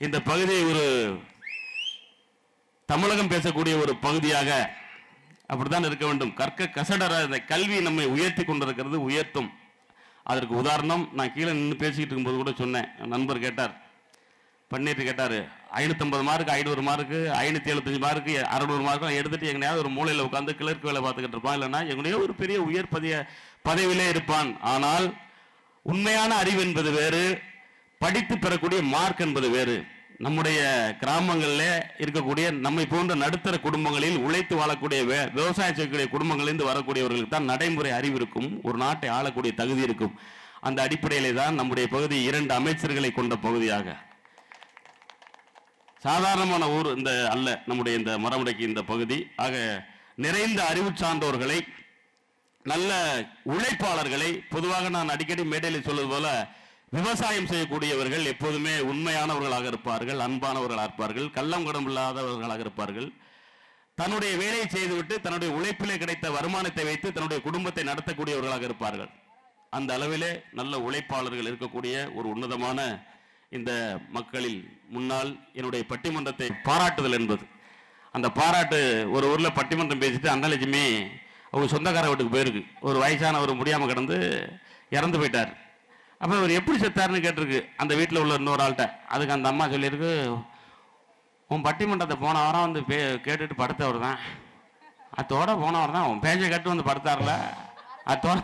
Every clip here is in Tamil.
இந்த பகுதியை ஒரு தமிழகம் பேசக்கூடிய ஒரு பகுதியாக அப்படித்தான் இருக்க வேண்டும் கற்க கசடர இந்த கல்வி நம்மை உயர்த்தி கொண்டிருக்கிறது உயர்த்தும் அதற்கு உதாரணம் நான் கீழே நின்று பேசிக்கிட்டு இருக்கும்போது கூட சொன்னேன் நண்பர் கேட்டார் பண்ணிட்டு கேட்டார் ஐநூற்றம்பது மார்க் ஐநூறு மார்க்கு ஐநூற்றி எழுபத்தஞ்சு மார்க்கு அறநூறு மார்க்கு எடுத்துட்டு எங்கனையாவது ஒரு மூலையில் உட்காந்து கிளர்க்கு வேலை பார்த்துக்கிட்டு இருப்பான் இல்லைன்னா எங்கனையோ ஒரு பெரிய உயர் பதிய பதவியிலே இருப்பான் ஆனால் உண்மையான அறிவு என்பது வேறு படித்து பெறக்கூடிய மார்க் என்பது வேறு நம்முடைய கிராமங்களில் இருக்கக்கூடிய நம்மை போன்ற நடுத்தர குடும்பங்களில் உழைத்து வாழக்கூடிய வே- விவசாயம் செய்யக்கூடிய குடும்பங்களிலிருந்து வரக்கூடியவர்களுக்கு தான் நடைமுறை அறிவு இருக்கும் ஒரு நாட்டை ஆளக்கூடிய தகுதி இருக்கும் அந்த அடிப்படையிலே தான் நம்முடைய பகுதி இரண்டு அமைச்சர்களை கொண்ட பகுதியாக சாதாரணமான ஊர் இந்த அல்ல நம்முடைய இந்த மரமுடைக்கு இந்த பகுதி ஆக நிறைந்த அறிவு சார்ந்தவர்களை நல்ல உழைப்பாளர்களை பொதுவாக நான் அடிக்கடி மேடையில் சொல்வது போல விவசாயம் செய்யக்கூடியவர்கள் எப்போதுமே உண்மையானவர்களாக இருப்பார்கள் அன்பானவர்களாக இருப்பார்கள் கள்ளம் கடம் இல்லாதவர்களாக இருப்பார்கள் தன்னுடைய வேலையை செய்துவிட்டு தன்னுடைய உழைப்பிலே கிடைத்த வருமானத்தை வைத்து தன்னுடைய குடும்பத்தை நடத்தக்கூடியவர்களாக இருப்பார்கள் அந்த அளவிலே நல்ல உழைப்பாளர்கள் இருக்கக்கூடிய ஒரு உன்னதமான இந்த மக்களில் முன்னால் என்னுடைய பட்டிமன்றத்தை பாராட்டுதல் என்பது அந்த பாராட்டு ஒரு ஊர்ல பட்டிமன்றம் பேசிட்டு அன்னலட்சுமி அவங்க சொந்தக்கார வீட்டுக்கு போயிருக்கு ஒரு வயசானவர் முடியாம கிடந்து இறந்து போயிட்டார் அப்ப அவர் எப்படி செத்தாருன்னு கேட்டிருக்கு அந்த வீட்டில் உள்ள இன்னொரு ஆள்கிட்ட அதுக்கு அந்த அம்மா சொல்லியிருக்கு உன் பட்டிமன்றத்தை போன வாரம் வந்து பே கேட்டுட்டு படுத்தவர் தான் அத்தோட போனவர் தான் உன் பேச்சை கேட்டு வந்து படுத்தார்ல அத்தோட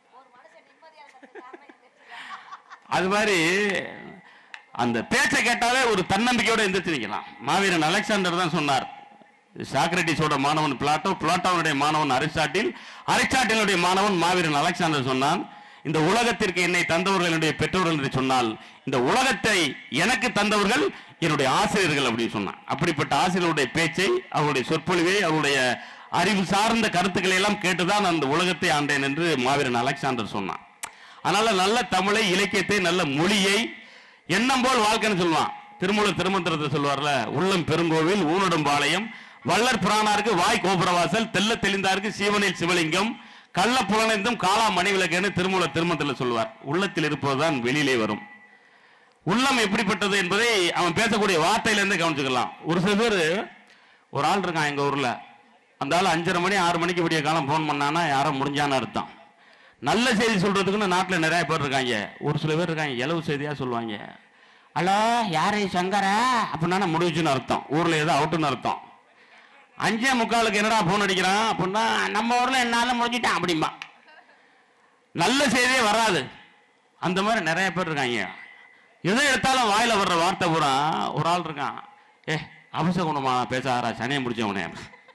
அது மாதிரி அந்த பேச்சை கேட்டாலே ஒரு தன்னம்பிக்கையோட எந்திரிச்சு நிற்கலாம் மாவீரன் அலெக்சாண்டர் தான் சொன்னார் சாக்ரட்டிஸோட மாணவன் பிளாட்டோ பிளாட்டோனுடைய மாணவன் அரிஸ்டாட்டில் அரிஸ்டாட்டிலுடைய மாணவன் மாவீரன் அலெக்சாண்டர் சொன்னான் இந்த உலகத்திற்கு என்னை தந்தவர்கள் என்னுடைய பெற்றோர்கள் என்று சொன்னால் இந்த உலகத்தை எனக்கு தந்தவர்கள் என்னுடைய ஆசிரியர்கள் அப்படின்னு சொன்னான் அப்படிப்பட்ட ஆசிரியர்களுடைய பேச்சை அவருடைய சொற்பொழிவை அவருடைய அறிவு சார்ந்த கருத்துக்களை எல்லாம் கேட்டுதான் அந்த உலகத்தை ஆண்டேன் என்று மாவீரன் அலெக்சாண்டர் சொன்னான் அதனால நல்ல தமிழை இலக்கியத்தை நல்ல மொழியை எண்ணம் போல் வாழ்க்கைன்னு சொல்லுவான் திருமூலர் திருமந்திரத்தை சொல்வார்ல உள்ளம் பெருங்கோவில் ஊனடும் பாளையம் வள்ளற் பிரானாருக்கு வாய் கோபுரவாசல் தெல்ல தெளிந்தாருக்கு சீவனில் சிவலிங்கம் கள்ள புலனைந்தும் காலா மணி விளக்கேன்னு திருமூலர் திருமந்திரத்தில் சொல்வார் உள்ளத்தில் இருப்பதுதான் வெளியிலே வரும் உள்ளம் எப்படிப்பட்டது என்பதை அவன் பேசக்கூடிய வார்த்தையிலேருந்து கவனிச்சுக்கலாம் ஒரு சில பேர் ஒரு ஆள் இருக்கான் எங்க ஊர்ல அந்த ஆள் அஞ்சரை மணி ஆறு மணிக்கு விடிய காலம் ஃபோன் பண்ணானா யாரோ முடிஞ்சான்னு அர்த்தம் நல்ல செய்தி சொல்றதுக்குன்னு நாட்டில் நிறைய பேர் இருக்காங்க ஒரு சில பேர் இருக்காங்க இலவு செய்தியா சொல்லுவாங்க ஹலோ யாரு சங்கரா அப்படின்னா முடிவுச்சுன்னு அர்த்தம் ஊர்ல ஏதோ அவுட்டுன்னு அர்த்தம் அஞ்சே முக்காலுக்கு என்னடா ஃபோன் அடிக்கிறான் அப்படின்னா நம்ம ஊர்ல என்னால முடிஞ்சிட்டான் அப்படிம்பா நல்ல செய்தியே வராது அந்த மாதிரி நிறைய பேர் இருக்காங்க எதை எடுத்தாலும் வாயில வர்ற வார்த்தை பூரா ஒரு ஆள் இருக்கான் ஏ அபசகுணமா பேச ஆறா சனியை முடிச்சவனே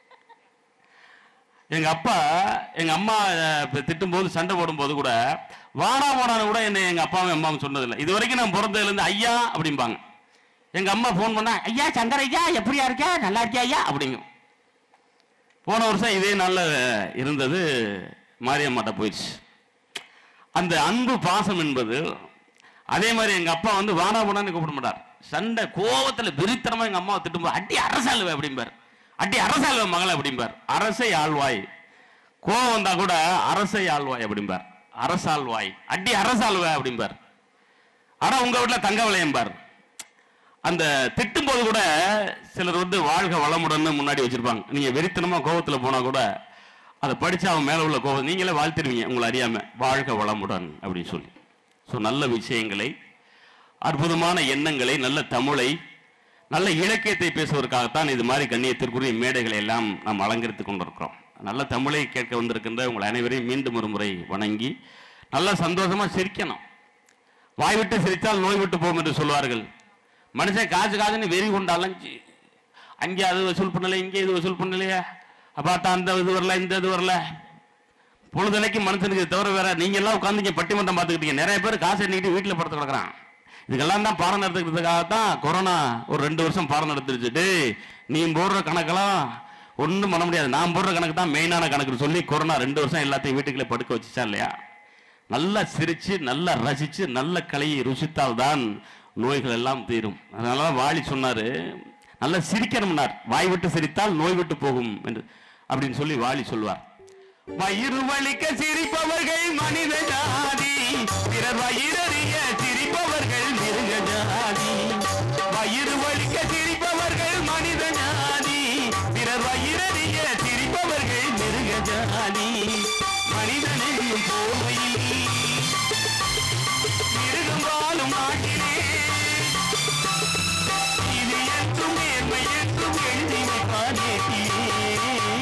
எங்க அப்பா எங்க அம்மா அஹ், இப்ப திட்டும்போது சண்டை போடும்போது கூட வாடா போடான்னு கூட என்னை எங்க அப்பாவும் அம்மாவும் சொன்னதில்லை இது வரைக்கும் நான் பிறந்ததுல இருந்து ஐயா அப்படிம்பாங்க எங்க அம்மா ஃபோன் பண்ணா ஐயா சங்கர் ஐயா எப்படியா இருக்க நல்லா இருக்கியா ஐயா அப்படிங்கும் போன வருஷம் இதே நாள்ல இருந்தது மாரியம்மாட்ட போயிடுச்சு அந்த அன்பு பாசம் என்பது அதே மாதிரி எங்க அப்பா வந்து வாடா போடான்னு கூப்பிட மாட்டார் சண்டை கோவத்துல விரித்தனமா எங்க அம்மாவை திட்டும்போது அடி அரசாளுவை அப்படிம்பார் அடி அரசாளுவை மகளை அப்படிம்பார் அரசை ஆழ்வாய் கோவம் வந்தா கூட அரசை ஆழ்வாய் அப்படிம்பார் அரசாழ்வாய் அடி அரசாழ்வாய் அப்படிம்பார் ஆனா உங்க வீட்டுல தங்க விளையம்பார் அந்த திட்டும் போது கூட சிலர் வந்து வாழ்க வளமுடன்னு முன்னாடி வச்சிருப்பாங்க நீங்க வெறித்தனமா கோவத்துல போனா கூட அதை படிச்சு அவன் மேல உள்ள கோவம் நீங்களே வாழ்த்திருவீங்க உங்களை அறியாம வாழ்க வளமுடன் அப்படின்னு சொல்லி ஸோ நல்ல விஷயங்களை அற்புதமான எண்ணங்களை நல்ல தமிழை நல்ல இலக்கியத்தை பேசுவதற்காகத்தான் இது மாதிரி கண்ணியத்திற்குரிய மேடைகளை எல்லாம் நாம் அலங்கரித்துக் கொண்டிருக்கிறோம் நல்ல தமிழை கேட்க வந்திருக்கின்ற உங்கள் அனைவரையும் மீண்டும் ஒரு முறை வணங்கி நல்லா சந்தோஷமா சிரிக்கணும் வாய் விட்டு சிரித்தால் நோய் விட்டு போகும் என்று சொல்வார்கள் மனுஷன் காசு காசுன்னு வெறி கொண்டு அலைஞ்சு அங்கே அது வசூல் பண்ணல இங்கே இது வசூல் பண்ணலையா பார்த்தா அந்த இது வரல இந்த இது வரல பொழுதுனைக்கு மனுஷனுக்கு இது தவிர வேற நீங்க எல்லாம் உட்காந்து இங்க பட்டிமன்றம் பார்த்துக்கிட்டீங்க நிறைய பேர் காசு எண்ணிக்கிட்டு வீட்டுல படுத்து கிடக்குறான் இதுக்கெல்லாம் தான் பாடம் நடத்துக்கிறதுக்காக தான் கொரோனா ஒரு ரெண்டு வருஷம் பாடம் நடத்திருச்சு டேய் நீ போடுற கணக்கெல்லாம் ஒன்றும் பண்ண முடியாது நான் போடுற கணக்கு தான் மெயினான கணக்குன்னு சொல்லி கொரோனா ரெண்டு வருஷம் எல்லாத்தையும் வீட்டுக்குள்ளே படுக்க வச்சுச்சா இல்லையா நல்லா சிரிச்சு நல்லா ரசிச்சு நல்ல கலையை ருசித்தால் தான் நோய்கள் எல்லாம் தீரும் அதனால தான் வாலி சொன்னாரு நல்லா சிரிக்கணும்னார் வாய் விட்டு சிரித்தால் நோய் விட்டு போகும் என்று அப்படின்னு சொல்லி வாலி சொல்வார் வயிறு வலிக்க சிரிப்பவர்கள் மனித ஜாதி பிறர் வயிறறிய சிரிப்பவர்கள் மிருக ஜாதி வயிறு வயிறு வலிக்க சிரிப்பவர்கள் மனித ஜாதி பிறர் வயிறறிய சிரிப்பவர்கள் மிருக ஜாதி மனிதனின் போர்வையில் மிருகம் வாழும் நாட்டிலே இது என்றும் நேர்மை என்றும் எழுதி வைப்பார் ஏட்டிலே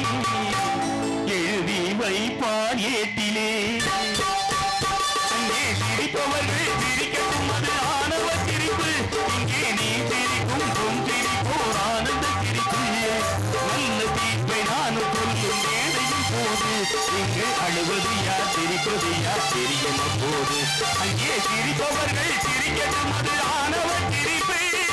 எழுதி வைப்பார் ஏட்டிலே அங்கே சிரிப்பவர்கள் சிரிக்கட்டும் அது ஆணவ சிரிப்பு இங்கே நீ சிரிக்கும் பொன் சிரிப்போர் ஆனந்த சிரிப்பு நல்ல தீர்ப்பை நானும் சொல்லும் வேலையும் போது இங்கு அழுவது யார் சிரிப்பது யார் தெரியும் அப்போது அங்கே சிரிப்பவர்கள் சிரிக்கட்டும் அது ஆணவ சிரிப்பு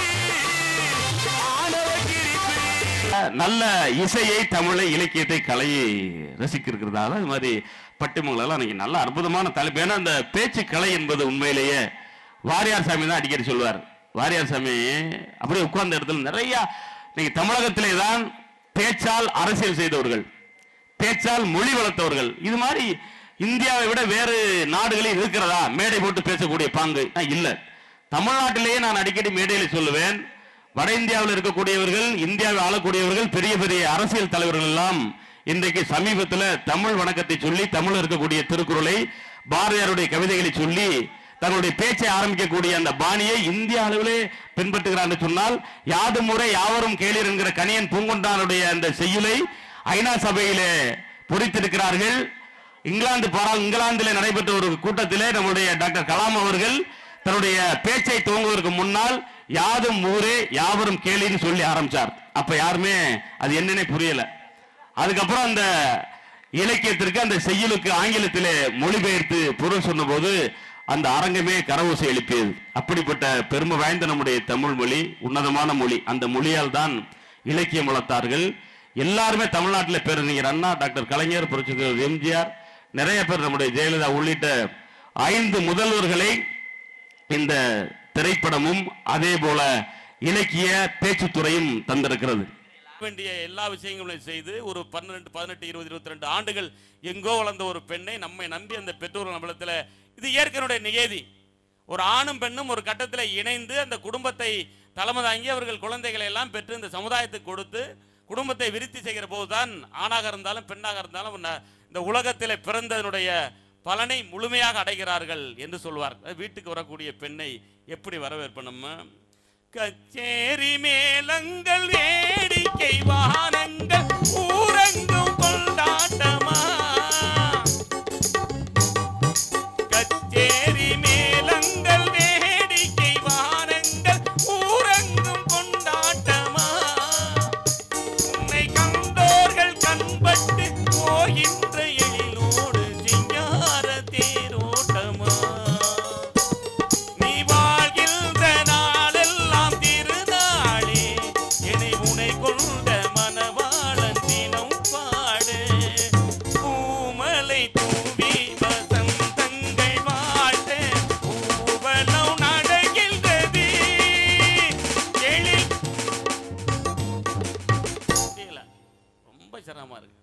ஆணவ சிரிப்பு நல்ல இசையை தமிழை இலக்கியத்தை கலையை ரசிக்கிறதுனால அது மாதிரி பட்டிமங்களெல்லாம் அன்னைக்கு நல்ல அற்புதமான தலைப்பு ஏன்னா அந்த பேச்சு கலை என்பது உண்மையிலேயே வாரியார் சாமி தான் அடிக்கடி சொல்வார் வாரியார் சாமி அப்படியே உட்கார்ந்த இடத்துல நிறைய இன்னைக்கு தமிழகத்திலே தான் பேச்சால் அரசியல் செய்தவர்கள் பேச்சால் மொழி வளர்த்தவர்கள் இது மாதிரி இந்தியாவை விட வேறு நாடுகளில் இருக்கிறதா மேடை போட்டு பேசக்கூடிய பாங்கு ஆ, இல்ல தமிழ்நாட்டிலேயே நான் அடிக்கடி மேடையில் சொல்லுவேன் வட இந்தியாவில் இருக்கக்கூடியவர்கள் இந்தியாவை ஆளக்கூடியவர்கள் பெரிய பெரிய அரசியல் தலைவர்கள் எல்லாம் இன்றைக்கு சமீபத்தில் தமிழ் வணக்கத்தை சொல்லி தமிழ் இருக்கக்கூடிய திருக்குறளை பாரதியாருடைய கவிதைகளை சொல்லி தங்களுடைய பேச்சை ஆரம்பிக்கக்கூடிய அந்த பாணியை இந்திய அளவிலே பின்பற்றுகிறார் என்று சொன்னால் யாது முறை யாவரும் கேளீர் என்கிற கணியன் பூங்கொண்டானுடைய அந்த செய்யுளை ஐநா சபையிலே பொறித்திருக்கிறார்கள் இங்கிலாந்து பாரா இங்கிலாந்திலே நடைபெற்ற ஒரு கூட்டத்திலே நம்முடைய டாக்டர் கலாம் அவர்கள் தன்னுடைய பேச்சை துவங்குவதற்கு முன்னால் யாதும் ஊரே யாவரும் கேளின்னு சொல்லி ஆரம்பிச்சார் அப்ப யாருமே அது என்னன்னே புரியல அதுக்கப்புறம் அந்த இலக்கியத்திற்கு அந்த செய்யுளுக்கு ஆங்கிலத்திலே மொழிபெயர்த்து பொருள் சொன்னபோது அந்த அரங்கமே கரவோசை எழுப்பியது அப்படிப்பட்ட பெருமை வாய்ந்த நம்முடைய தமிழ் மொழி உன்னதமான மொழி அந்த மொழியால் தான் இலக்கியம் வளர்த்தார்கள் எல்லாருமே தமிழ்நாட்டில் பேரறிஞர் அண்ணா டாக்டர் கலைஞர் புரட்சித்தலைவர் எம்ஜிஆர் நிறைய பேர் நம்முடைய ஜெயலலிதா உள்ளிட்ட ஐந்து முதல்வர்களை இந்த திரைப்படமும் அதே போல இலக்கிய பேச்சுத்துறையும் தந்திருக்கிறது வேண்டிய எல்லா விஷயங்களையும் செய்து ஒரு பன்னெண்டு பதினெட்டு இருபது இருபத்தி ரெண்டு ஆண்டுகள் எங்கோ வளர்ந்த ஒரு பெண்ணை நம்மை நம்பி அந்த பெற்றோர்கள் நம்மளத்துல இது இயற்கையினுடைய நியதி ஒரு ஆணும் பெண்ணும் ஒரு கட்டத்தில் இணைந்து அந்த குடும்பத்தை தலைமை தாங்கி அவர்கள் குழந்தைகளை எல்லாம் பெற்று இந்த சமுதாயத்துக்கு கொடுத்து குடும்பத்தை விருத்தி செய்கிற போதுதான் ஆணாக இருந்தாலும் பெண்ணாக இருந்தாலும் ந- இந்த உலகத்தில் பிறந்ததனுடைய பலனை முழுமையாக அடைகிறார்கள் என்று சொல்வார் வீட்டுக்கு வரக்கூடிய பெண்ணை எப்படி வரவேற்பணும் கச்சேரி மேளங்கள் வேடிக்கை வானங்கள் ஊரங்கும் கொண்டாட்டமா கச்சேரி மேளங்கள் வேடிக்கை வானங்கள் ஊரங்கும் கொண்டாட்டமா உன்னை கண்டோர்கள் கண்பட்டு போகின்ற எழிலோடு சிங்கார தேரோட்டமா நீ வாழ்கின்ற நாளெல்லாம் திருநாளே என்னை உனை கொண்ட மனவாளன் தினம் பாடு பூமலை தூவி வசந்தங்கள் வாழ்த்த பூவலம் நடகின்றது எழில் முடியல ரொம்ப சிரமமா இருக்கு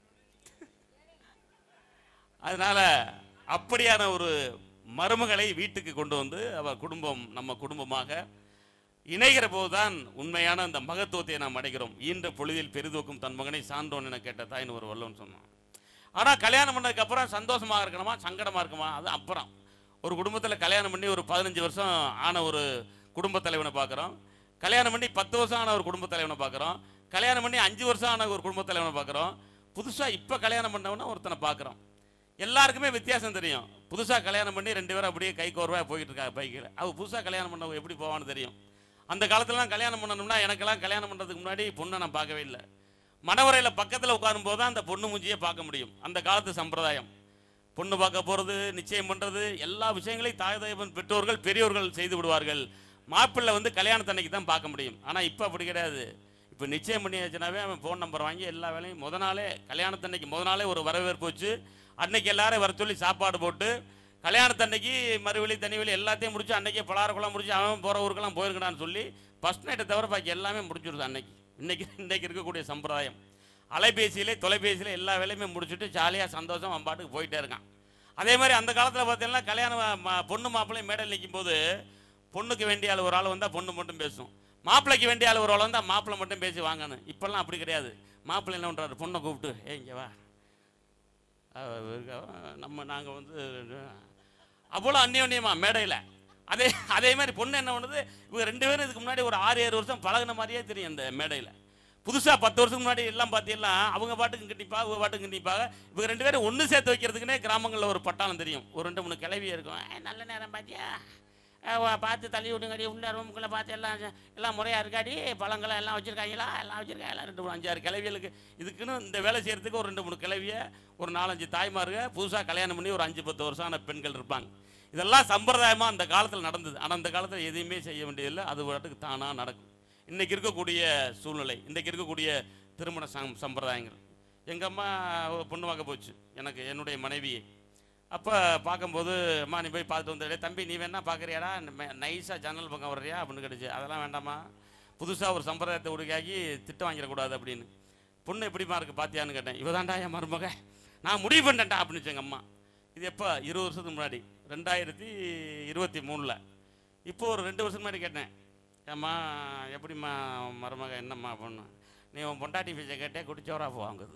அதனால அப்படியான ஒரு மருமகளை வீட்டுக்கு கொண்டு வந்து அவ குடும்பம் நம்ம குடும்பமாக இணைகிற போதுதான் உண்மையான அந்த மகத்துவத்தை நாம் அடைகிறோம் ஈன்ற பொழுதில் பெரிதோக்கும் தன் மகனை சான்றோன் என கேட்ட தாயின்னு ஒரு வல்லோன்னு சொன்னான் ஆனா கல்யாணம் பண்ணதுக்கு அப்புறம் சந்தோஷமாக இருக்கணுமா சங்கடமா இருக்குமா அது அப்புறம் ஒரு குடும்பத்தில் கல்யாணம் பண்ணி ஒரு பதினஞ்சு வருஷம் ஆன ஒரு குடும்ப தலைவனை பார்க்குறோம் கல்யாணம் பண்ணி பத்து வருஷம் ஆன ஒரு குடும்ப தலைவனை பார்க்குறோம் கல்யாணம் பண்ணி அஞ்சு வருஷம் ஆன ஒரு குடும்ப தலைவனை பார்க்குறோம் புதுசாக இப்போ கல்யாணம் பண்ணவன ஒருத்தனை பார்க்குறோம் எல்லாருக்குமே வித்தியாசம் தெரியும் புதுசாக கல்யாணம் பண்ணி ரெண்டு பேரும் அப்படியே கை கோர்வா போய்கிட்டு இருக்கா பைக்கில் அவ புதுசாக கல்யாணம் பண்ணவங்க எப்படி போவான்னு தெரியும் அந்த காலத்துலலாம் கல்யாணம் பண்ணணும்னா எனக்கெல்லாம் கல்யாணம் பண்ணுறதுக்கு முன்னாடி பொண்ணை நான் பார்க்கவே இல்லை மணவரையில் பக்கத்தில் உட்காரும் போது தான் அந்த பொண்ணு மூஞ்சியை பார்க்க முடியும் அந்த காலத்து சம்பிரதாயம் பொண்ணு பார்க்க போகிறது நிச்சயம் பண்ணுறது எல்லா வேலையும் தாய் தகவன் பெற்றோர்கள் பெரியோர்கள் செய்து விடுவார்கள் மாப்பிள்ளை வந்து கல்யாணத்தன்னைக்கு தான் பார்க்க முடியும் ஆனால் இப்போ அப்படி கிடையாது இப்போ நிச்சயம் பண்ணியாச்சுனாவே அவன் ஃபோன் நம்பர் வாங்கி எல்லா வேலையும் முத நாளே கல்யாணத்தன்னைக்கு முத நாளே ஒரு வரவேற்பு வச்சு அன்னைக்கு எல்லாரும் வர சொல்லி சாப்பாடு போட்டு கல்யாணத்தன்னைக்கு மறுவெளி தனிவெளி எல்லாத்தையும் முடிச்சு அன்னைக்கே பலாரக்குளம் முடிச்சு அவன் போகிற ஊருக்கெல்லாம் போயிருக்கடான்னு சொல்லி ஃபர்ஸ்ட் நைட்டை தவிர பாக்கி எல்லாமே முடிச்சிருது அன்னைக்கு இன்னைக்கு இன்னைக்கு இருக்கக்கூடிய சம்பிரதாயம் அலைபேசியிலே தொலைபேசியிலே எல்லா வேலையுமே முடிச்சுட்டு ஜாலியாக சந்தோஷம் அவன் பாட்டுக்கு போயிட்டே இருக்கான் அதே மாதிரி அந்த காலத்தில் பார்த்தீங்கன்னா கல்யாணம் ம- பொண்ணு மாப்பிள்ளை மேடையில் நிற்கும் போது பொண்ணுக்கு வேண்டிய ஆள் ஒரு ஆள் வந்தால் பொண்ணு மட்டும் பேசும் மாப்பிள்ளைக்கு வேண்டிய ஆள் ஒரு ஆள் வந்தால் மாப்பிள்ளை மட்டும் பேசி வாங்கணும் இப்போல்லாம் அப்படி கிடையாது மாப்பிள்ளை என்ன பண்ணுறாரு பொண்ணை கூப்பிட்டு ஏ இங்கே வா அவ இருக்கா, நம்ம நாங்கள் வந்து அவ்வளோ அந்யோன்யமா மேடையில் அதே அதே மாதிரி பொண்ணு என்ன பண்ணுது இவங்க ரெண்டு பேரும் இதுக்கு முன்னாடி ஒரு ஆறு ஏழு வருஷம் பழகுன மாதிரியே தெரியும் இந்த மேடையில் புதுசாக பத்து வருஷத்துக்கு முன்னாடி எல்லாம் பார்த்தீங்கன்னா அவங்க பாட்டுக்கு கண்டிப்பா இவங்க பாட்டுக்கு கண்டிப்பாக இவங்க ரெண்டு பேரும் ஒன்று சேர்த்து வைக்கிறதுக்குனே கிராமங்களில் ஒரு பட்டாளம் தெரியும் ஒரு ரெண்டு மூணு கிளவி இருக்கும் "ஏய், நல்ல நேரம் பாத்தியா அஹ் வா, பார்த்து தள்ளி விடுங்கடி உள்ள ரூமுக்குள்ளே பார்த்து எல்லாம் எல்லாம் முறையாக இருக்காடி பழங்கள்லாம் எல்லாம் வச்சுருக்காங்களா எல்லாம் வச்சுருக்காங்களா ரெண்டு மூணு அஞ்சாறு கிளவிகளுக்கு இதுக்குன்னு இந்த வேலை செய்கிறதுக்கு ஒரு ரெண்டு மூணு கிளவிய ஒரு நாலஞ்சு தாய்மாருங்க புதுசாக கல்யாணம் பண்ணி ஒரு அஞ்சு பத்து வருஷமான பெண்கள் இருப்பாங்க இதெல்லாம் சம்பிரதாயமாக அந்த காலத்தில் நடந்தது ஆனால் அந்த காலத்தில் எதையுமே செய்ய வேண்டியதில்லை அது பாட்டுக்கு தானாக நடக்கும் இன்னைக்கு இருக்கக்கூடிய சூழ்நிலை இன்றைக்கு இருக்கக்கூடிய திருமண சம் சம்பிரதாயங்கள் எங்கள் அம்மா ஒரு பொண்ணு பார்க்க போச்சு எனக்கு என்னுடைய மனைவியை அப்போ பார்க்கும்போது அம்மா நீ போய் பார்த்துட்டு வந்துடு தம்பி நீ வேணா பார்க்குறியாடா நைஸாக ஜன்னல் பக்கம் வர்றியா அப்படின்னு கிடைச்சு அதெல்லாம் வேண்டாமா புதுசாக ஒரு சம்பிரதாயத்தை உருவாக்கி திட்டம் வாங்கிடக்கூடாது அப்படின்னு பொண்ணு எப்படிமா இருக்கு பாத்தியான்னு கேட்டேன் இவதாண்டா என் மருமக நான் முடிவு பண்ணிட்டேன்டா அப்படின்னு எங்கள் அம்மா இது எப்போ இருபது வருஷத்துக்கு முன்னாடி ரெண்டாயிரத்தி இருபத்தி மூணில் இப்போ ஒரு ரெண்டு வருஷம் முன்னாடி கேட்டேன் ஏம்மா எப்படிம்மா உன் மருமக என்னம்மா பொண்ணு நீ உன் பொண்டாட்டி பீச்சை கேட்டே குடிச்சோரா வாங்குது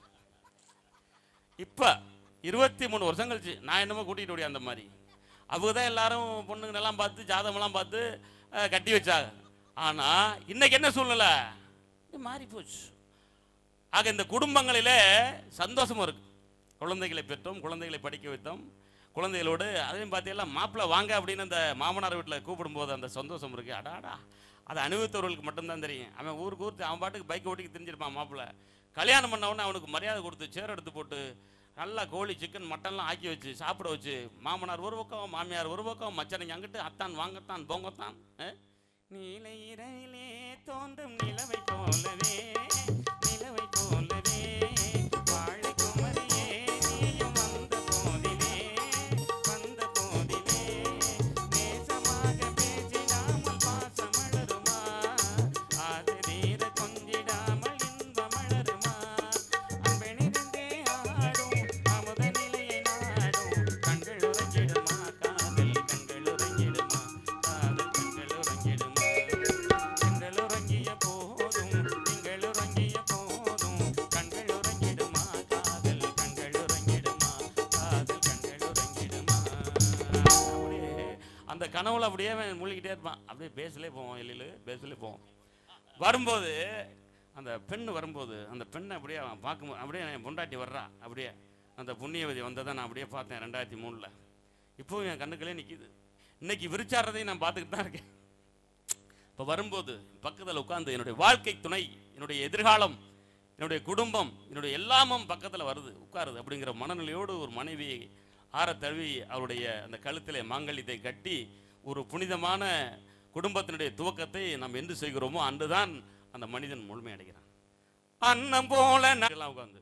இப்போ இருபத்தி மூணு வருஷம் கழிச்சு நான் என்னமோ கூட்டிகிட்டு ஓடி அந்த மாதிரி அவங்க தான் எல்லாரும் பொண்ணுங்களெல்லாம் பார்த்து ஜாதகமெல்லாம் பார்த்து அஹ், கட்டி வச்சாங்க ஆனால் இன்னைக்கு என்ன சூழ்நிலை இது மாறி போச்சு ஆக இந்த குடும்பங்களிலே சந்தோஷமும் இருக்கு குழந்தைகளை பெற்றோம் குழந்தைகளை படிக்க வைத்தோம் குழந்தைகளோடு அதையும் பார்த்தீங்கன்னா மாப்பிள்ளை வாங்க அப்படின்னு அந்த மாமனார் வீட்டில் கூப்பிடும்போது அந்த சந்தோஷம் இருக்கு அடாடா அதை அனுபவித்தவர்களுக்கு மட்டும்தான் தெரியும் அவன் ஊருக்கு ஊருக்கு அவன் பாட்டுக்கு பைக் ஓட்டிக்கு தெரிஞ்சிருப்பான் மாப்பிள்ளை கல்யாணம் பண்ண உடனே அவனுக்கு மரியாதை கொடுத்து சேர் எடுத்து போட்டு நல்லா கோழி சிக்கன் மட்டன்லாம் ஆக்கி வச்சு சாப்பிட வச்சு மாமனார் ஒரு பக்கம் மாமியார் ஒரு பக்கம் மச்சனைங்க அங்கிட்டு அத்தான் வாங்கத்தான் போங்கத்தான் அஹ்? நீலை இரவிலே தோன்றும் நிலவை போலவே நிலவை போலவே வாழை குமரியே நீயும் வந்த போதிலே வந்த போதிலே நேசமாக பேசிடாமல் பாசம் மலருமா ஆசை தீர கொஞ்சிடாமல் இன்பம் மலருமா அன்பெனிருந்தே ஆடும் அமுத நிலையை நாடும் கண்கள் உறங்கிடுமா காதல் கண்கள் உறங்கிடுமா காதல் கண்கள் உறங்கிடுமா கண்கள் உறங்கிய போதும் நீங்கள் உறங்கிய போதும் கண்கள் உறங்கிடுமா காதல் கண்கள் உறங்கிடுமா காதல் கண்கள் உறங்கிடுமா அப்படியே அந்த கனவுல அப்படியே அவன் மூழ்கிட்டே இருப்பான் அப்படியே பேசலே போவோம் எல்லையில் பேசலே போவோம் வரும்போது அந்த பெண் வரும்போது அந்த பெண்ணை அப்படியே அவன் பார்க்கும்போது அப்படியே என் பொண்டாட்டி வர்றா அப்படியே அந்த புண்ணியவதி வந்ததை நான் அப்படியே பார்த்தேன் ரெண்டாயிரத்தி மூணில் இப்போவும் என் கண்ணுக்களே நிற்கிது இன்னைக்கு விரிச்சாடுறதையும் நான் பார்த்துக்கிட்டு தான் இருக்கேன் இப்போ வரும்போது பக்கத்தில் உட்காந்து என்னுடைய வாழ்க்கை துணை என்னுடைய எதிர்காலம் என்னுடைய குடும்பம் என்னுடைய எல்லாமும் பக்கத்தில் வருது உட்காருது அப்படிங்கிற மனநிலையோடு ஒரு மனைவியை ஆற தழுவி அவருடைய அந்த கழுத்திலே மாங்கல்யத்தை கட்டி ஒரு புனிதமான குடும்பத்தினுடைய துவக்கத்தை நாம் என்று செய்கிறோமோ அன்றுதான் அந்த மனிதன் முழுமை அடைகிறான் அன்னம் போல எல்லாம் உட்காந்து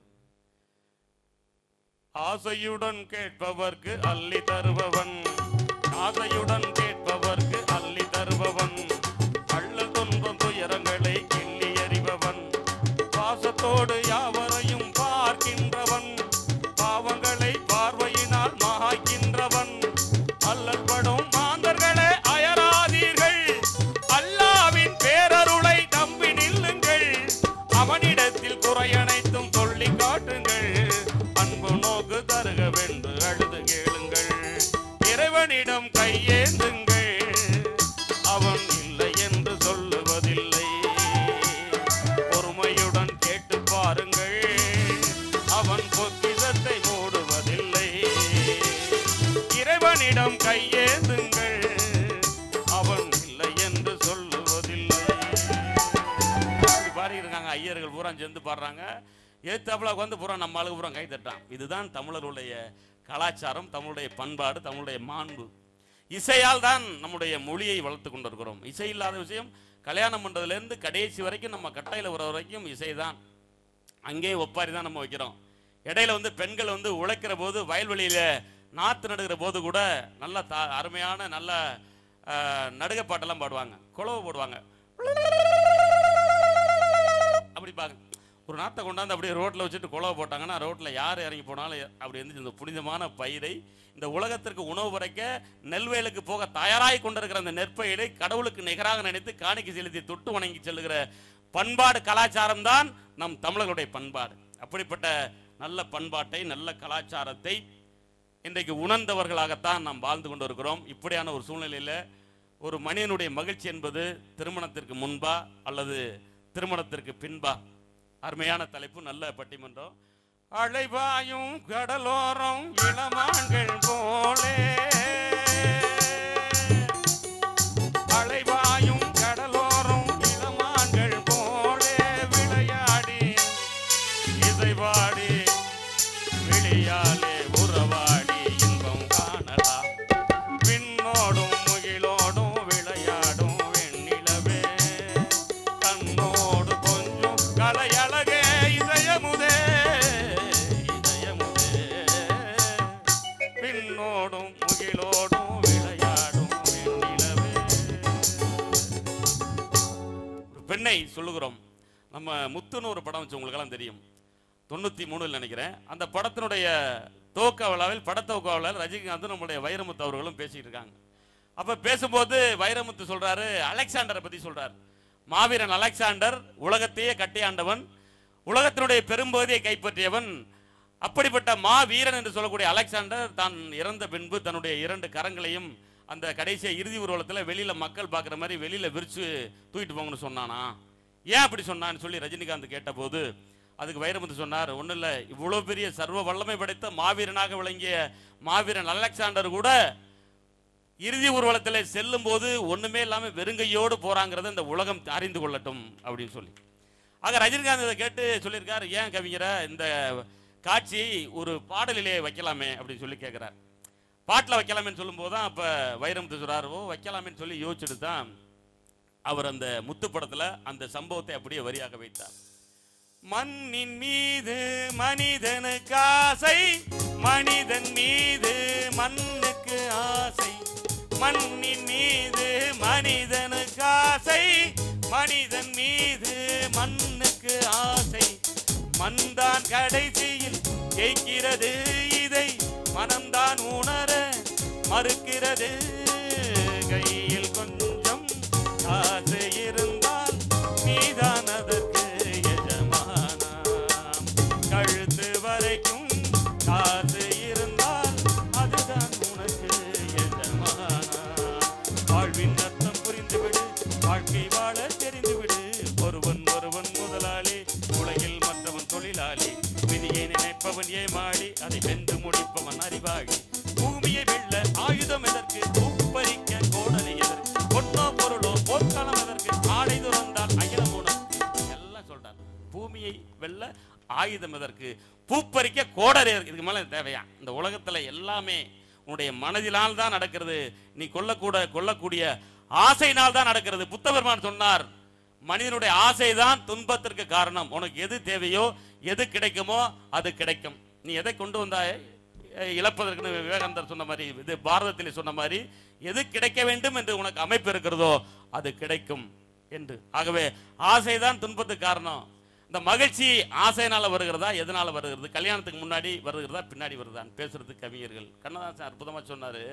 ஆசையுடன் கேட்பவர்க்கு அள்ளி தருபவன் ஆசையுடன் கேட்பவர்க்கு அள்ளி தருபவன் அள்ளல் துன்பம் துயரங்களை கிள்ளி எறிபவன் பாசத்தோடு யாவரையும் பார்க்கின்றவன் பாவங்களை பார்வையினால் மாய்க்கின்றவன் அல்லல் படும் மாந்தர்களே அயராதீர்கள் அல்லாவின் பேரருளை நம்பி நில்லுங்கள் அவனிடத்தில் குறையனைத்தும் சொல்லி காட்டுங்கள் அன்பு நோக்கு தருகவென்று அழுது கேளுங்கள் இறைவனிடம் கையேந்துங்கள் அவன் இல்லை என்று சொல்லுவதில்லை பொறுமையுடன் கேட்டு பாருங்கள் அவன் பொக்கிசத்தை மூடுவதில்லை இறைவனிடம் கையேந்துங்கள் அவன் இல்லை என்று சொல்லுவதில்லை இப்படி பாடியிருக்காங்க ஐயர்கள் பூரா சேர்ந்து பாடுறாங்க ஏத்தாப்புல உட்காந்து பூரா நம்ம ஆளுக்கு பூரா கை தட்டான் இதுதான் தமிழருடைய கலாச்சாரம் தமிழுடைய பண்பாடு தமிழுடைய மாண்பு இசையால் தான் நம்முடைய மொழியை வளர்த்து கொண்டிருக்கிறோம் இசை இல்லாத விஷயம் கல்யாணம் பண்றதுலேருந்து கடைசி வரைக்கும் நம்ம கட்டையில் வர வரைக்கும் இசை தான் அங்கேயே ஒப்பாரி தான் நம்ம வைக்கிறோம் இடையில வந்து பெண்கள் வந்து உழைக்கிற போது வயல்வெளியில நாற்று நடுகிற போது கூட நல்ல த அருமையான நல்ல அஹ், நடுக பாட்டெல்லாம் பாடுவாங்க குழவு போடுவாங்க அப்படி பாக்க ஒரு நாத்தை கொண்டாந்து அப்படியே ரோட்டில் வச்சுட்டு குழவை போட்டாங்கன்னா ரோட்டில் யார் இறங்கி போனாலும் அப்படி இருந்து இந்த புனிதமான பயிரை இந்த உலகத்திற்கு உணவு படைக்க நெல்வேலுக்கு போக தயாராகி கொண்டிருக்கிற அந்த நெற்பயிரை கடவுளுக்கு நிகராக நினைத்து காணிக்கை செலுத்தி தொட்டு வணங்கி செல்லுகிற பண்பாடு கலாச்சாரம் தான் நம் தமிழர்களுடைய பண்பாடு அப்படிப்பட்ட நல்ல பண்பாட்டை நல்ல கலாச்சாரத்தை இன்றைக்கு உணர்ந்தவர்களாகத்தான் நாம் வாழ்ந்து கொண்டு இருக்கிறோம் இப்படியான ஒரு சூழ்நிலையில் ஒரு மனிதனுடைய மகிழ்ச்சி என்பது திருமணத்திற்கு முன்பா அல்லது திருமணத்திற்கு பின்பா அருமையான தலைப்பு நல்ல பட்டிமன்றம் அலைவாயும் கடலோரம் இளமான்கள் போலே அலைவாயும் கடலோரம் இளமான்கள் போலே விளையாடி இசைவாடி விழியாலே உறவாடி இன்பம் காணலாம் விண்ணோடும் முகிலோடும் விளையாடும் வெண்ணிலவே கண்ணோடு கொஞ்சம் கலையழகே இதயமுதே இதயமுதே விண்ணோடும் முகிலோடும் விளையாடும் வெண்ணிலவே ஒரு பெண்ணை சொல்லுகிறோம் நம்ம முத்துன்னு ஒரு படம் வச்சு உங்களுக்கெல்லாம் தெரியும் தொண்ணூற்றி மூணுல நினைக்கிறேன் அந்த படத்தினுடைய துவக்க விழாவில் படத்துவக்க விழாவில் ரஜினிகாந்தும் நம்முடைய வைரமுத்து அவர்களும் பேசிட்டு இருக்காங்க அப்ப பேசும்போது வைரமுத்து சொல்றாரு அலெக்சாண்டரை பத்தி சொல்றாரு மாவீரன் அலெக்சாண்டர் உலகத்தையே கட்டியாண்டவன் உலகத்தினுடைய பெரும்பகுதியை கைப்பற்றியவன் அப்படிப்பட்ட மா வீரன் என்று சொல்லக்கூடிய அலெக்சாண்டர் தான் இறந்த பின்பு தன்னுடைய இரண்டு கரங்களையும் அந்த கடைசிய இறுதி ஊர்வலத்தில் வெளியில மக்கள் பார்க்குற மாதிரி வெளியில விரிச்சு தூக்கிட்டு போங்கன்னு சொன்னானா ஏன் அப்படி சொன்னான்னு சொல்லி ரஜினிகாந்த் கேட்டபோது அதுக்கு வைரமுத்து சொன்னார் ஒன்றும் இல்லை இவ்வளோ பெரிய சர்வ வல்லமை படைத்த மாவீரனாக விளங்கிய மாவீரன் அலெக்சாண்டர் கூட இறுதி ஊர்வலத்தில் செல்லும் போது ஒண்ணுமே இல்லாம வெறுங்கையோடு போறாங்கிறத இந்த உலகம் அறிந்து கொள்ளட்டும் அப்படின்னு சொல்லி ஆக ரஜினிகாந்த் இதை கேட்டு சொல்லியிருக்காரு ஏன் கவிஞரை இந்த காட்சி ஒரு பாடலிலே வைக்கலாமே அப்படின்னு சொல்லி கேட்குறார் பாட்டில் வைக்கலாமேன்னு சொல்லும்போது தான் அப்போ வைரமுத்து சொல்றாரு ஓ வைக்கலாமேன்னு சொல்லி யோசிச்சுட்டு தான் அவர் அந்த முத்து படத்துல அந்த சம்பவத்தை அப்படியே வரியாக வைத்தார் மண்ணின் மீது மனிதனுக்கு ஆசை மனிதன் மீது மண்ணுக்கு ஆசை மண்ணின் மீது மனிதனுக்கு ஆசை மனிதன் மீது மண்ணுக்கு ஆசை மண்தான் கடைசியில் ஜெயிக்கிறது இதை மனம்தான் உணர மறுக்கிறது கையில் கொஞ்சம் காசு இருந்தால் நீதான் அதற்கு எஜமானாம் கழுத்து வரைக்கும் காசு இருந்தால் அதுதான் உனக்கு எஜமானாம் வாழ்வின் அர்த்தம் புரிந்துவிடு வாழ்க்கை வாழ தெரிந்துவிடு ஒருவன் ஒருவன் முதலாளி உலகில் மற்றவன் தொழிலாளி விதியை நினைப்பவன் ஏமாளி அதை வென்று முடிப்பவன் அறிவாளி பூமியை வெல்ல ஆயுதம் எதற்கு பூப்பறிக்க கோடலை எதற்கு பொன்னோ பொருளோ போர்க்காலம் எதற்கு ஆடை துறந்தால் அகிலம் உனக்கு எல்லாம் சொல்றார் பூமியை வெல்ல ஆயுதம் எதற்கு பூப்பறிக்க கோடலை எதற்கு இதுக்கு மேல தேவையா இந்த உலகத்துல எல்லாமே உன்னுடைய மனதினால் தான் நடக்கிறது நீ கொல்லக்கூட கொல்லக்கூடிய ஆசையினால் தான் நடக்கிறது புத்தபெருமான் சொன்னார் மனிதனுடைய ஆசைதான் துன்பத்திற்கு காரணம் உனக்கு எது தேவையோ எது கிடைக்குமோ அது கிடைக்கும் நீ எதை கொண்டு வந்தாய் அஹ் இழப்பதற்குன்னு விவேகானந்தர் சொன்ன மாதிரி இது பாரதத்தில் சொன்ன மாதிரி எது கிடைக்க வேண்டும் என்று உனக்கு அமைப்பு இருக்கிறதோ அது கிடைக்கும் என்று ஆகவே ஆசைதான் துன்பத்துக்கு காரணம் இந்த மகிழ்ச்சி ஆசையினால வருகிறதா எதனால வருகிறது கல்யாணத்துக்கு முன்னாடி வருகிறதா பின்னாடி வருதான்னு பேசுறது கவிஞர்கள் கண்ணதாசன் அற்புதமா சொன்னாரு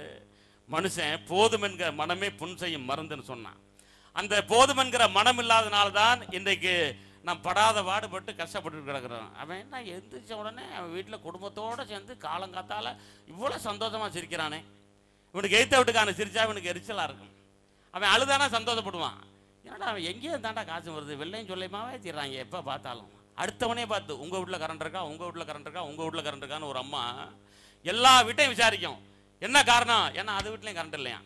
மனுஷன் போதும் என்கிற மனமே புன் செய்யும் மருந்துன்னு சொன்னான் அந்த போதும் என்கிற மனம் இல்லாதனால தான் இன்றைக்கு நாம் படாத பாடுபட்டு கஷ்டப்பட்டு கிடக்குறோம் அவன் என்ன எந்திரிச்ச உடனே அவன் வீட்டில் குடும்பத்தோட சேர்ந்து காலங்காத்தால இவ்வளோ சந்தோஷமா சிரிக்கிறானே இவனுக்கு எய்த்த விட்டுக்கான சிரிச்சா இவனுக்கு எரிச்சலா இருக்கும் அவன் அழுதானா சந்தோஷப்படுவான் என்னடா அவன் எங்கேயோ தாண்டா காசு வருது வெள்ளையும் சொல்லியமாவே தீர்றாங்க எப்போ பார்த்தாலும் அடுத்தவனே பார்த்து உங்கள் வீட்டில் கரண்ட் இருக்கா உங்கள் வீட்டில் கரண்ட் இருக்கா உங்கள் வீட்டில் கரண்ட் இருக்கான்னு ஒரு அம்மா எல்லா வீட்டையும் விசாரிக்கும் என்ன காரணம் ஏன்னா அது வீட்லையும் கரண்ட் இல்லையா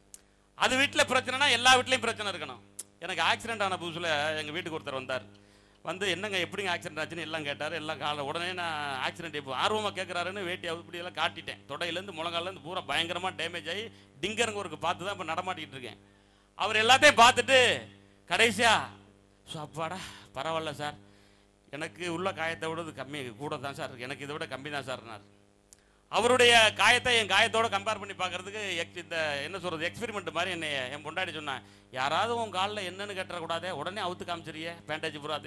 அது வீட்டில் பிரச்சனைனா எல்லா வீட்லையும் பிரச்சனை இருக்கணும் எனக்கு ஆக்சிடென்ட் ஆன புதுசில் எங்கள் வீட்டுக்கு ஒருத்தர் வந்தார் வந்து என்னங்க எப்படிங்க ஆக்சிடென்ட் ஆச்சுன்னு எல்லாம் கேட்டார் எல்லாம் காலை உடனே நான் ஆக்சிடென்ட் இப்போ ஆர்வமாக கேட்குறாருன்னு வேட்டி இப்படி எல்லாம் காட்டிட்டேன் தொடையிலேருந்து முழங்காலேருந்து பூரா பயங்கரமாக டேமேஜ் ஆகி டிங்கருங்க ஒரு பார்த்து தான் இப்போ நடமாட்டிக்கிட்டு இருக்கேன் அவர் எல்லாத்தையும் பார்த்துட்டு கடைசியா "சோ, அப்பாடா பரவாயில்ல சார் எனக்கு உள்ள காயத்தை விட இது கம்மி கூட தான் சார் இருக்கு எனக்கு இதை விட கம்மி தான் சார்னார் அவருடைய காயத்தை என் காயத்தோட கம்பேர் பண்ணி பார்க்கறதுக்கு எக் இந்த என்ன சொல்றது எக்ஸ்பெரிமெண்ட் மாதிரி என்னை என் பொண்டாடி சொன்னான் யாராவது உன் காலில் என்னன்னு கேட்டக்கூடாதே உடனே அவுத்து காமிச்சிரியே பேண்டேஜ் பூராத்தையும்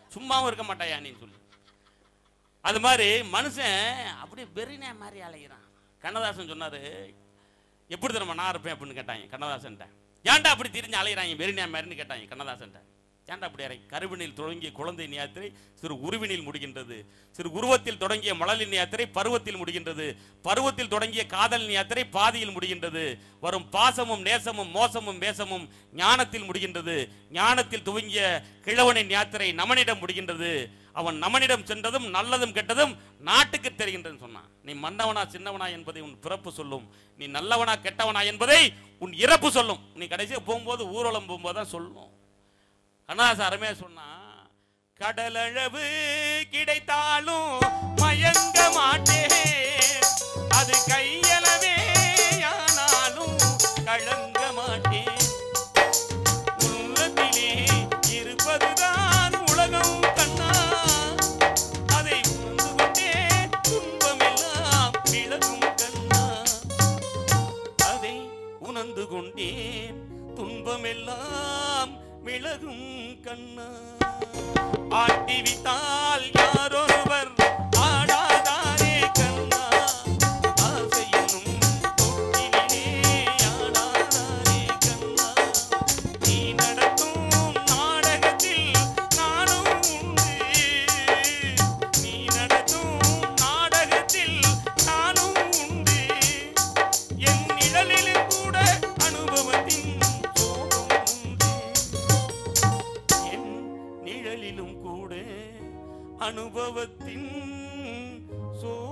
சும்மாவும் இருக்க மாட்டாயா நீ சொல்லி அது மாதிரி மனுஷன் அப்படியே வெறினே மாதிரி அலைகிறான் கண்ணதாசன் சொன்னாரு எப்படி தெரியுமா நான் இருப்பேன் அப்படின்னு கேட்டாங்க கண்ணதாசன்ட்ட ஏன்டா அப்படி திரிஞ்சு அலைகிறாங்க வெறினே மாதிரின்னு கேட்டாங்க கண்ணதாசன்ட்ட ஏன்டா அப்படி அறை கருவினில் தொடங்கிய குழந்தையின் யாத்திரை சிறு உருவினில் முடிகின்றது சிறு உருவத்தில் தொடங்கிய மழலின் யாத்திரை பருவத்தில் முடிகின்றது பருவத்தில் தொடங்கிய காதலின் யாத்திரை பாதியில் முடிகின்றது வரும் பாசமும் நேசமும் மோசமும் வேசமும் ஞானத்தில் முடிகின்றது ஞானத்தில் துவங்கிய கிழவனின் யாத்திரை நமனிடம் முடிகின்றது அவன் நமனிடம் சென்றதும் நல்லதும் கெட்டதும் நாட்டுக்கு தெரிகின்றன்னு சொன்னான் நீ மன்னவனா சின்னவனா என்பதை உன் பிறப்பு சொல்லும் நீ நல்லவனா கெட்டவனா என்பதை உன் இறப்பு சொல்லும் நீ கடைசியா போகும்போது ஊர்வலம் போகும்போது தான் சொல்லணும் கண்ணதாசன் அருமையா சொன்னா கடலளவு கிடைத்தாலும் மயங்க மாட்டேன் அது கையளவே ஆனாலும் கலங்க மாட்டேன் உள்ளத்திலே இருப்பதுதான் உலகம் கண்ணா அதை உணர்ந்து கொண்டே துன்பமெல்லாம் விலகும் கண்ணா அதை உணர்ந்து கொண்டேன் துன்பமெல்லாம் விலகும் கண்ணா ஆட்டிவித்தால் யாரொருவர் ஆடாதாரே கண்ணா ஆசை என்னும் தொட்டிலே ஆடாதாரே கண்ணா நீ நடத்தும் நாடகத்தில் நானும் உண்டு நீ நடத்தும் நாடகத்தில் நானும் உண்டு என் நிழலிலும் கூட அனுபவத்தின் சோகம் உண்டு என் நிழலிலும் கூட அனுபவத்தின் சோகம்